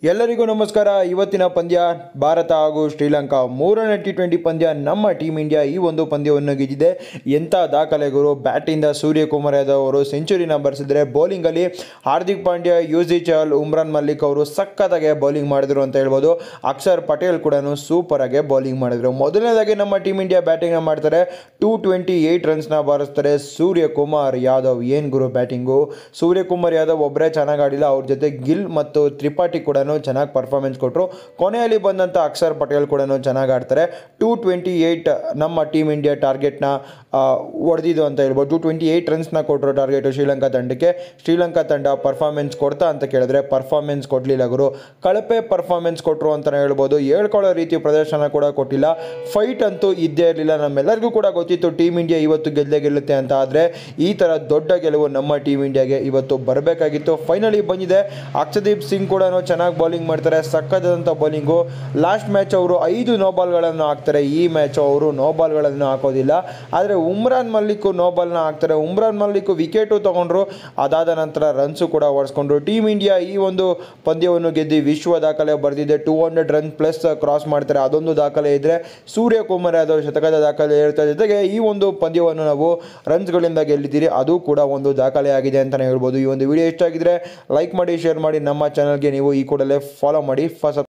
ಎಲ್ಲರಿಗೂ ನಮಸ್ಕಾರ ಇವತ್ತಿನ ಪಂದ್ಯ ಭಾರತ ಹಾಗೂ ಶ್ರೀಲಂಕಾ ಮೂರನೇ ಟಿ ಟ್ವೆಂಟಿ ಪಂದ್ಯ ನಮ್ಮ ಟೀಮ್ ಇಂಡಿಯಾ ಈ ಒಂದು ಪಂದ್ಯವನ್ನು ಗೆದ್ದಿದೆ ಎಂಥ ದಾಖಲೆಗಳು ಬ್ಯಾಟಿಂದ ಸೂರ್ಯಕುಮಾರ್ ಯಾದವ್ ಅವರು ಸೆಂಚುರಿನ ಬರೆಸಿದ್ರೆ ಬೌಲಿಂಗಲ್ಲಿ ಹಾರ್ದಿಕ್ ಪಾಂಡ್ಯ ಯುಜಿ ಚಹಲ್ ಉಮ್ರಾನ್ ಮಲ್ಲಿಕ್ ಅವರು ಸಖತ್ತಾಗೆ ಬೌಲಿಂಗ್ ಮಾಡಿದ್ರು ಅಂತ ಹೇಳ್ಬೋದು ಅಕ್ಷರ್ ಪಟೇಲ್ ಕೂಡ ಸೂಪರ್ ಆಗಿ ಬೌಲಿಂಗ್ ಮಾಡಿದ್ರು ಮೊದಲನೇದಾಗಿ ನಮ್ಮ ಟೀಮ್ ಇಂಡಿಯಾ ಬ್ಯಾಟಿಂಗ್ನ ಮಾಡ್ತಾರೆ ಟೂ ಟ್ವೆಂಟಿ ಏಯ್ಟ್ ರನ್ಸ್ನ ಬಾರಿಸ್ತಾರೆ ಸೂರ್ಯಕುಮಾರ್ ಯಾದವ್ ಏನು ಗುರು ಬ್ಯಾಟಿಂಗು ಸೂರ್ಯಕುಮಾರ್ ಯಾದವ್ ಒಬ್ಬರೇ ಚೆನ್ನಾಗಿ ಆಡಿಲ್ಲ ಅವ್ರ ಜೊತೆ ಗಿಲ್ ಮತ್ತು ತ್ರಿಪಾಠಿ ಕೂಡ ಚೆನ್ನಾಗಿ ಪರ್ಫಾರ್ಮೆನ್ಸ್ ಕೊಟ್ಟರು ಕೊನೆಯಲ್ಲಿ ಬಂದಂಥ ಅಕ್ಷರ್ ಪಟೇಲ್ ಕೂಡ ಚೆನ್ನಾಗಿ ಆಡ್ತಾರೆ ಟೂ ಟ್ವೆಂಟಿ ಏಯ್ಟ್ ನಮ್ಮ ಟೀಮ್ ಇಂಡಿಯಾ ಟಾರ್ಗೆಟ್ನ ಹೊಡೆದಿದ್ದು ಅಂತ ಹೇಳ್ಬೋದು ಟೂ ಟ್ವೆಂಟಿ ಏಯ್ಟ್ ರನ್ಸ್ನ ಕೊಟ್ಟರು ಟಾರ್ಗೆಟು ಶ್ರೀಲಂಕಾ ತಂಡಕ್ಕೆ ಶ್ರೀಲಂಕಾ ತಂಡ ಪರ್ಫಾರ್ಮೆನ್ಸ್ ಕೊಡ್ತಾ ಅಂತ ಕೇಳಿದ್ರೆ ಪರ್ಫಾರ್ಮೆನ್ಸ್ ಕೊಡಲಿಲ್ಲ ಗುರು ಕಳಪೆ ಪರ್ಫಾರ್ಮೆನ್ಸ್ ಕೊಟ್ಟರು ಅಂತಲೇ ಹೇಳ್ಬೋದು ಹೇಳ್ಕೊಳ್ಳೋ ರೀತಿ ಪ್ರದರ್ಶನ ಕೂಡ ಕೊಟ್ಟಿಲ್ಲ ಫೈಟ್ ಅಂತೂ ಇದ್ದೇ ಇರಲಿಲ್ಲ ನಮ್ಮೆಲ್ಲರಿಗೂ ಕೂಡ ಗೊತ್ತಿತ್ತು ಟೀಮ್ ಇಂಡಿಯಾ ಇವತ್ತು ಗೆದ್ದೇ ಗೆಲ್ಲುತ್ತೆ ಅಂತ ಆದರೆ ಈ ಥರ ದೊಡ್ಡ ಗೆಲುವು ನಮ್ಮ ಟೀಮ್ ಇಂಡಿಯಾಗೆ ಇವತ್ತು ಬರಬೇಕಾಗಿತ್ತು ಫೈನಲಿ ಬಂದಿದೆ ಅಕ್ಷದೀಪ್ ಸಿಂಗ್ ಕೂಡ ಚೆನ್ನಾಗಿ ಬೌಲಿಂಗ್ ಮಾಡ್ತಾರೆ ಸಕ್ಕತ್ತಾದಂಥ ಬೌಲಿಂಗು ಲಾಸ್ಟ್ ಮ್ಯಾಚ್ ಅವರು ಐದು ನೋ ಬಾಲ್ಗಳನ್ನು ಹಾಕ್ತಾರೆ ಈ ಮ್ಯಾಚ್ ಅವರು ನೋ ಬಾಲ್ಗಳನ್ನು ಹಾಕೋದಿಲ್ಲ ಆದರೆ ಉಮ್ರಾನ್ ಮಲ್ಲಿಕ್ ನೋ ಬಾಲ್ನ ಹಾಕ್ತಾರೆ ಉಮ್ರಾನ್ ಮಲ್ಲಿಕ್ ವಿಕೆಟು ತೊಗೊಂಡ್ರು ಅದಾದ ನಂತರ ರನ್ಸು ಕೂಡ ಓಡಿಸ್ಕೊಂಡ್ರು ಟೀಮ್ ಇಂಡಿಯಾ ಈ ಒಂದು ಪಂದ್ಯವನ್ನು ಗೆದ್ದು ವಿಶ್ವ ದಾಖಲೆ ಬರೆದಿದೆ two hundred run plus cross ಮಾಡ್ತಾರೆ ಅದೊಂದು ದಾಖಲೆ ಇದ್ದರೆ ಸೂರ್ಯಕುಮಾರ್ ಯಾದವ್ ಶತಕದ ದಾಖಲೆ ಇರುತ್ತೆ ಜೊತೆಗೆ ಈ ಒಂದು ಪಂದ್ಯವನ್ನು ನಾವು ರನ್ಸ್ಗಳಿಂದ ಗೆಲ್ಲಿದ್ದೀರಿ ಅದು ಕೂಡ ಒಂದು ದಾಖಲೆ ಆಗಿದೆ ಅಂತಲೇ ಹೇಳ್ಬೋದು ಈ ಒಂದು ವಿಡಿಯೋ ಇಷ್ಟ ಆಗಿದ್ರೆ ಲೈಕ್ ಮಾಡಿ ಶೇರ್ ಮಾಡಿ ನಮ್ಮ ಚಾನಲ್ಗೆ ನೀವು ಈ ಕೂಡಲೇ ಫಾಲೋ ಮಾಡಿ ಫಸ್ಟ್